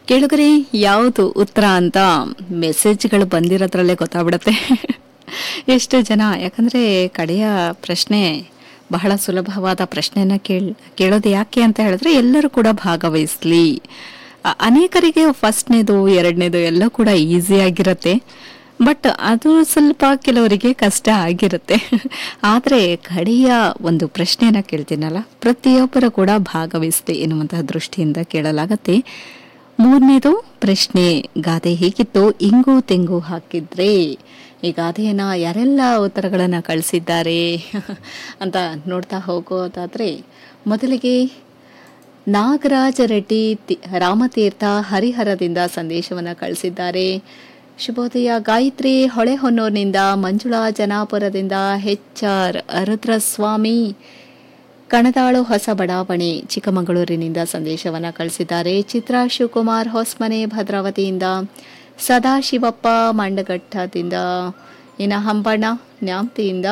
ಕೇಳುಗರೆ ಯಾವುದು ಉತ್ತರ ಅಂತ ಮೆಸೇಜ್ಗಳು ಬಂದಿರೋದ್ರಲ್ಲೇ ಗೊತ್ತಾಗ್ಬಿಡುತ್ತೆ ಎಷ್ಟು ಜನ ಯಾಕಂದ್ರೆ ಕಡೆಯ ಪ್ರಶ್ನೆ ಬಹಳ ಸುಲಭವಾದ ಪ್ರಶ್ನೆಯನ್ನ ಕೇಳ್ ಕೇಳೋದು ಯಾಕೆ ಅಂತ ಹೇಳಿದ್ರೆ ಎಲ್ಲರೂ ಕೂಡ ಭಾಗವಹಿಸ್ಲಿ ಅ- ಅನೇಕರಿಗೆ ಫಸ್ಟ್ನೇದು ಎರಡನೇದು ಎಲ್ಲ ಕೂಡ ಈಸಿ ಆಗಿರುತ್ತೆ ಬಟ್ ಅದು ಸ್ವಲ್ಪ ಕೆಲವರಿಗೆ ಕಷ್ಟ ಆಗಿರುತ್ತೆ ಆದರೆ ಕಡೆಯ ಒಂದು ಪ್ರಶ್ನೆಯನ್ನ ಕೇಳ್ತೀನಲ್ಲ ಪ್ರತಿಯೊಬ್ಬರು ಕೂಡ ಭಾಗವಹಿಸ್ತೆ ಎನ್ನುವಂತಹ ದೃಷ್ಟಿಯಿಂದ ಕೇಳಲಾಗತ್ತೆ ಮೂರನೇದು ಪ್ರಶ್ನೆ ಗಾದೆ ಹೇಗಿತ್ತು ಇಂಗು ತೆಂಗು ಹಾಕಿದ್ರೆ ಈ ಗಾದೆಯನ್ನ ಯಾರೆಲ್ಲ ಉತ್ತರಗಳನ್ನ ಕಳಿಸಿದ್ದಾರೆ ಅಂತ ನೋಡ್ತಾ ಹೋಗೋದಾದ್ರೆ ಮೊದಲಿಗೆ ನಾಗರಾಜ ರೆಡ್ಡಿ ತಿ- ರಾಮತೀರ್ಥ ಹರಿಹರದಿಂದ ಸಂದೇಶವನ್ನು ಕಳಿಸಿದ್ದಾರೆ ಶುಭೋದಯ ಗಾಯತ್ರಿ ಹೊಳೆಹೊನ್ನೂರಿನಿಂದ ಮಂಜುಳಾ ಜನಾಪುರದಿಂದ ಹೆಚ್ ಆರ್ ರುದ್ರಸ್ವಾಮಿ ಕಣದಾಳು ಹೊಸ ಬಡಾವಣೆ ಚಿಕ್ಕಮಗಳೂರಿನಿಂದ ಸಂದೇಶವನ್ನು ಕಳಿಸಿದ್ದಾರೆ ಚಿತ್ರಾ ಶಿವಕುಮಾರ್ ಹೊಸ್ಮನೆ ಭದ್ರಾವತಿಯಿಂದ ಸದಾಶಿವಪ್ಪ ಮಂಡಘಟ್ಟದಿಂದ ಇನ್ನು ಹಂಬಣ್ಣ ನ್ಯಾಮ್ತಿಯಿಂದ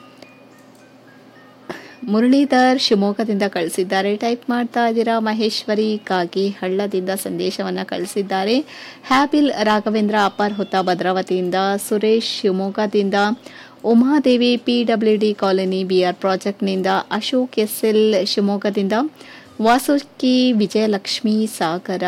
ಮುರಳೀಧರ್ ಶಿವಮೊಗ್ಗದಿಂದ ಕಳಿಸಿದ್ದಾರೆ ಟೈಪ್ ಮಾಡ್ತಾ ಇದ್ದೀರಾ ಮಹೇಶ್ವರಿ ಕಾಗಿ ಹಳ್ಳದಿಂದ ಸಂದೇಶವನ್ನು ಕಳಿಸಿದ್ದಾರೆ ಹ್ಯಾಬಿಲ್ ರಾಘವೇಂದ್ರ ಅಪ್ಪರ್ ಹೊತ್ತ ಭದ್ರಾವತಿಯಿಂದ ಸುರೇಶ್ ಶಿವಮೊಗ್ಗದಿಂದ ಉಮಾದೇವಿ ಪಿಡಬ್ಲ್ಯೂಡಿ ಕಾಲೋನಿ ಬಿಆರ್ ಪ್ರಾಜೆಕ್ಟ್ನಿಂದ ಅಶೋಕ್ ಎಸ್ಎಲ್ ಶಿವಮೊಗ್ಗದಿಂದ Vasuki Vijayalakshmi Sagara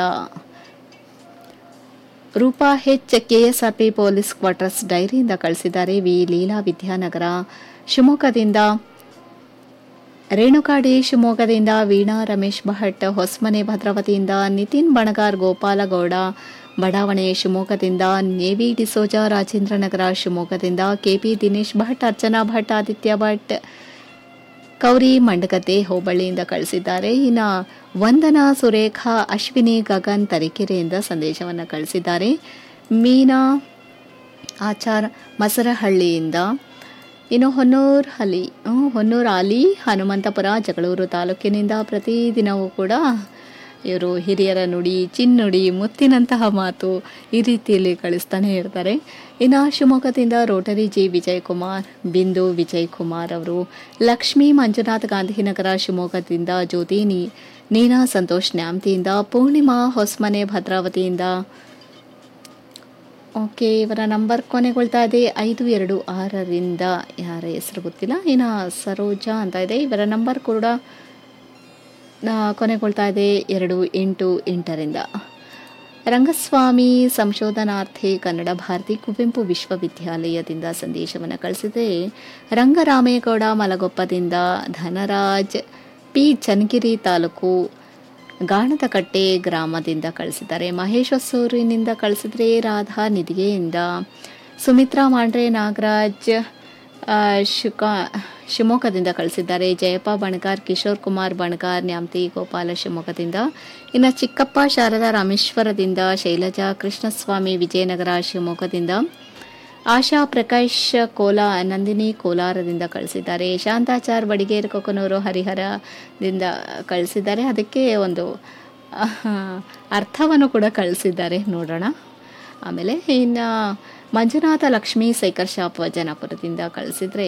Roopa H KSRP police quarters ಡೈರಿಯಿಂದ ಕಳಿಸಿದ್ದಾರೆ ವಿ ಲೀಲಾ ವಿದ್ಯಾನಗರ ಶಿವಮೊಗ್ಗದಿಂದ ರೇಣುಕಾಡಿ ಶಿವಮೊಗ್ಗದಿಂದ ವೀಣಾ ರಮೇಶ್ ಭಟ್ ಹೊಸ್ಮನೆ ಭದ್ರಾವತಿಯಿಂದ ನಿತಿನ್ ಬಣಗಾರ್ ಗೋಪಾಲಗೌಡ ಬಡಾವಣೆ ಶಿವಮೊಗ್ಗದಿಂದ ನೇವಿ ಡಿಸೋಜ ರಾಜೇಂದ್ರನಗರ ಶಿವಮೊಗ್ಗದಿಂದ ಕೆಪಿ ದಿನೇಶ್ ಭಟ್ ಅರ್ಚನಾ ಭಟ್ ಆದಿತ್ಯ ಭಟ್ ಕೌರಿ ಮಂಡಗದ್ದೆ ಹೋಬಳಿಯಿಂದ ಕಳಿಸಿದ್ದಾರೆ ಇನ್ನು ವಂದನಾ ಸುರೇಖಾ ಅಶ್ವಿನಿ ಗಗನ್ ತರೀಕೆರೆಯಿಂದ ಸಂದೇಶವನ್ನು ಕಳಿಸಿದ್ದಾರೆ ಮೀನಾ ಆಚಾರ್ ಮಸರಹಳ್ಳಿಯಿಂದ ಇನ್ನು ಹೊನ್ನೂರ್ ಹಲಿ ಹ್ಮ್, ಹೊನ್ನೂರ್ ಆಲಿ ಹನುಮಂತಪುರ ಜಗಳೂರು ತಾಲೂಕಿನಿಂದ ಪ್ರತಿದಿನವೂ ಕೂಡ ಇವರು ಹಿರಿಯರ ನುಡಿ ಚಿನ್ನುಡಿ ಮುತ್ತಿನಂತಹ ಮಾತು ಈ ರೀತಿಯಲ್ಲಿ ಕಳಿಸ್ತಾನೆ ಇರ್ತಾರೆ ಇನ್ನು ಶಿವಮೊಗ್ಗದಿಂದ ರೋಟರಿ ಜಿ ವಿಜಯ್ ಕುಮಾರ್ ಬಿಂದು ವಿಜಯ್ ಕುಮಾರ್ ಅವರು ಲಕ್ಷ್ಮೀ ಮಂಜುನಾಥ್ ಗಾಂಧಿನಗರ ಶಿವಮೊಗ್ಗದಿಂದ ಜ್ಯೋತಿ ನೀ ನೀನಾ ಸಂತೋಷ್ ನ್ಯಾಮ್ತಿಯಿಂದ ಪೂರ್ಣಿಮಾ ಹೊಸ್ಮನೆ ಭದ್ರಾವತಿಯಿಂದ ಓಕೆ ಇವರ ನಂಬರ್ ಕೊನೆಗೊಳ್ತಾ ಇದೆ ಐದು ಎರಡು ಆರರಿಂದ ಯಾರ ಹೆಸರು ಗೊತ್ತಿಲ್ಲ ಇನ್ನು ಸರೋಜಾ ಅಂತ ಇದೆ ಇವರ ನಂಬರ್ ಕೂಡ ಆ, ಕೊನೆಗೊಳ್ತಾ ಇದೆ ಎರಡು ಎಂಟು ಎಂಟರಿಂದ ರಂಗಸ್ವಾಮಿ ಸಂಶೋಧನಾರ್ಥಿ ಕನ್ನಡ ಭಾರತಿ ಕುವೆಂಪು ವಿಶ್ವವಿದ್ಯಾಲಯದಿಂದ ಸಂದೇಶವನ್ನು ಕಳಿಸಿದೆ ರಂಗರಾಮೇಗೌಡ ಮಲಗೊಪ್ಪದಿಂದ ಧನರಾಜ್ ಪಿ ಚನ್ನಗಿರಿ ತಾಲೂಕು ಗಾಣದಕಟ್ಟೆ ಗ್ರಾಮದಿಂದ ಕಳಿಸಿದ್ದಾರೆ ಮಹೇಶ್ ಹೊಸೂರಿನಿಂದ ಕಳಿಸಿದ್ರೆ ರಾಧಾ ನಿಧಿಗೆಯಿಂದ ಸುಮಿತ್ರಾ ಮಾಂಡ್ರೆ ನಾಗರಾಜ್ ಆ, ಶುಕ ಶಿವಮೊಗ್ಗದಿಂದ ಕಳಿಸಿದ್ದಾರೆ ಜಯಪ್ಪ ಬಣಗಾರ್ ಕಿಶೋರ್ ಕುಮಾರ್ ಬಣಗಾರ್ ನ್ಯಾಮತಿ ಗೋಪಾಲ ಶಿವಮೊಗ್ಗದಿಂದ ಇನ್ನು ಚಿಕ್ಕಪ್ಪ ಶಾರದಾ ರಾಮೇಶ್ವರದಿಂದ ಶೈಲಜಾ ಕೃಷ್ಣಸ್ವಾಮಿ ವಿಜಯನಗರ ಶಿವಮೊಗ್ಗದಿಂದ ಆಶಾ ಪ್ರಕಾಶ್ ಕೋಲಾ ನಂದಿನಿ ಕೋಲಾರದಿಂದ ಕಳಿಸಿದ್ದಾರೆ ಶಾಂತಾಚಾರ್ ಬಡಿಗೇರ್ ಕೊಕನೂರು ಹರಿಹರದಿಂದ ಕಳಿಸಿದ್ದಾರೆ ಅದಕ್ಕೆ ಒಂದು ಆಹ್, ಅರ್ಥವನ್ನು ಕೂಡ ಕಳಿಸಿದ್ದಾರೆ ನೋಡೋಣ ಆಮೇಲೆ ಇನ್ನು ಮಂಜುನಾಥ ಲಕ್ಷ್ಮೀ ಸೈಕಲ್ ಶಾಪ್ ಜನಾಪುರದಿಂದ ಕಳಿಸಿದ್ರೆ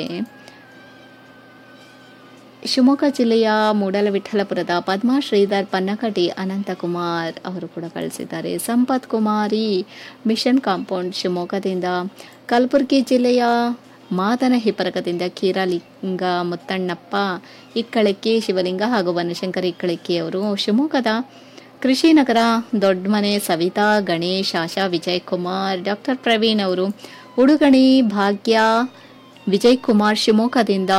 ಶಿವಮೊಗ್ಗ ಜಿಲ್ಲೆಯ ಮೂಡಲವಿಠಲಪುರದ ಪದ್ಮಾ ಶ್ರೀಧರ್ ಪನ್ನಕಟಿ ಅನಂತಕುಮಾರ್ ಅವರು ಕೂಡ ಕಳಿಸಿದ್ದಾರೆ ಸಂಪತ್ ಕುಮಾರಿ ಮಿಷನ್ ಕಾಂಪೌಂಡ್ ಶಿವಮೊಗ್ಗದಿಂದ ಕಲಬುರಗಿ ಜಿಲ್ಲೆಯ ಮಾದನ ಹಿಪರಕದಿಂದ ಕೀರಾಲಿಂಗ ಮುತ್ತಣ್ಣಪ್ಪ ಇಕ್ಕಳಕ್ಕಿ ಶಿವಲಿಂಗ ಹಾಗೂ ಬನಶಂಕರ ಇಕ್ಕಳಕ್ಕಿ ಅವರು ಶಿವಮೊಗ್ಗದ ಕೃಷಿನಗರ ದೊಡ್ಡಮನೆ ಸವಿತಾ ಗಣೇಶ್ ಆಶಾ ವಿಜಯ್ ಕುಮಾರ್ ಡಾಕ್ಟರ್ ಪ್ರವೀಣ್ ಅವರು ಉಡುಗಣಿ ಭಾಗ್ಯ ವಿಜಯ್ ಕುಮಾರ್ ಶಿವಮೊಗ್ಗದಿಂದ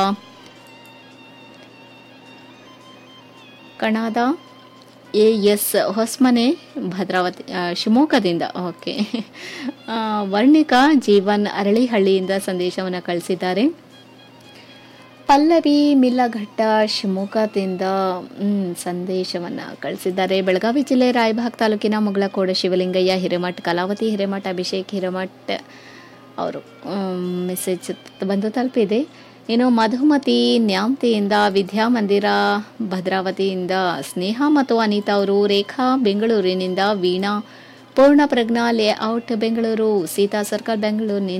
ಕಣಾದ ಎ ಎಸ್ ಹೊಸ್ಮನೆ ಭದ್ರಾವತಿ ಆ, ಶಿವಮೊಗ್ಗದಿಂದ ಓಕೆ ಆ, ವರ್ಣಿಕಾ ಜೀವನ್ ಅರಳಿಹಳ್ಳಿಯಿಂದ ಸಂದೇಶವನ್ನು ಕಳಿಸಿದ್ದಾರೆ ಪಲ್ಲವಿ ಮಿಲ್ಲಘಟ್ಟ ಶಿವಮೊಗ್ಗದಿಂದ ಮ್, ಸಂದೇಶವನ್ನು ಕಳಿಸಿದ್ದಾರೆ ಬೆಳಗಾವಿ ಜಿಲ್ಲೆ ರಾಯಭಾಗ್ ತಾಲೂಕಿನ ಮುಗಳಕೋಡ ಶಿವಲಿಂಗಯ್ಯ ಹಿರೇಮಠ್ ಕಲಾವತಿ ಹಿರೇಮಠ್ ಅಭಿಷೇಕ್ ಹಿರೇಮಠ್ ಅವರು ಮೆಸೇಜ್ ಬಂದು ತಲುಪಿದೆ ಇನ್ನು ಮಧುಮತಿ ನ್ಯಾಮ್ತಿಯಿಂದ ವಿದ್ಯಾಮಂದಿರ ಭದ್ರಾವತಿಯಿಂದ ಸ್ನೇಹ ಮತ್ತು ಅನಿತಾ ಅವರು ರೇಖಾ ಬೆಂಗಳೂರಿನಿಂದ ವೀಣಾ ಪೂರ್ಣ ಪ್ರಜ್ಞಾ ಲೇಔಟ್ ಬೆಂಗಳೂರು ಸೀತಾ ಸರ್ಕಲ್ ಬೆಂಗಳೂರಿನಿಂದ